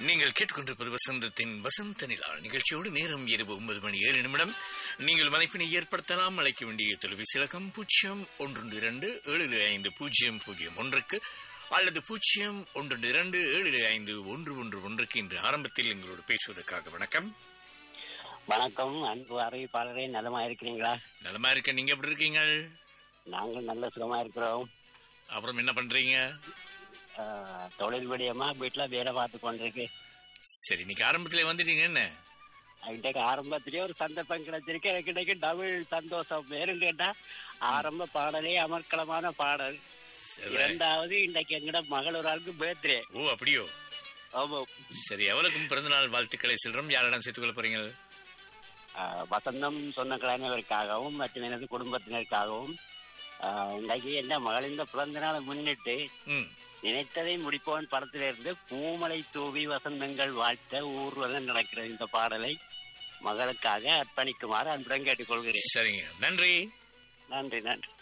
நீங்கள் கேட்டுக்கொண்டிருப்பது வசந்தத்தின் வசந்த நிலா நிகழ்ச்சியோடு நேரம் இரவு ஒன்பது மணி ஏழு நிமிடம் நீங்கள் மலைப்பினை ஏற்படுத்தலாம் அழைக்க வேண்டிய தொலைபேசி இலக்கம் பூஜ்ஜியம் ஒன்று இரண்டு ஏழு ஐந்து பூஜ்ஜியம் பூஜ்ஜியம் ஒன்றுக்கு அல்லது பூஜ்ஜியம் ஒன்று இரண்டு ஏழு ஐந்து ஒன்று ஒன்று ஒன்றுக்கு இன்று ஆரம்பத்தில் எங்களோடு பேசுவதற்காக வணக்கம் வணக்கம் அன்பு அறிவிப்பாளரே நலமா இருக்கிறீங்களா நலமா இருக்க நீங்க எப்படி இருக்கீங்க நாங்கள் நல்ல சுகமா இருக்கிறோம் அப்புறம் என்ன பண்றீங்க ஆஹ், தொழில் விடியமா வீட்டுல வேலை பார்த்து கொண்டிருக்கு சரி இன்னைக்கு ஆரம்பத்திலே வந்துட்டீங்க என்ன இன்றைக்கு ஆரம்பத்திலேயே ஒரு சந்தர்ப்பம் கிடைச்சிருக்கு எனக்கு இன்னைக்கு டபுள் சந்தோஷம் வேறும் கேட்டா ஆரம்ப பாடலே அமர்க்களமான பாடல் சரி. இரண்டாவது இன்றைக்கு எங்கட மகள் ஒரு ஆளுக்கு பர்த்டே ஓ அப்படியோ ஆமாம் சரி அவளுக்கும் பிறந்தநாள் வாழ்த்துக்களை செல்றோம் யாரிடம் சேர்த்துக் கொள்ள போறீங்க ஆஹ், வசந்தம் சொன்ன கிழமைகளுக்காகவும் மற்றும் எனது குடும்பத்தினருக்காகவும் ஆஹ், இன்றைக்கு என்ன மகளின் பிறந்த நாளை முன்னிட்டு ம் நினைத்ததை முடிப்பவன் படத்திலிருந்து பூமலை தூவி வசந்தங்கள் வாழ்த்த ஊர்வலம் நடக்கிறது இந்த பாடலை மகளுக்காக அர்ப்பணிக்குமாறு அன்புடன் கேட்டுக்கொள்கிறேன் சரிங்க நன்றி நன்றி நன்றி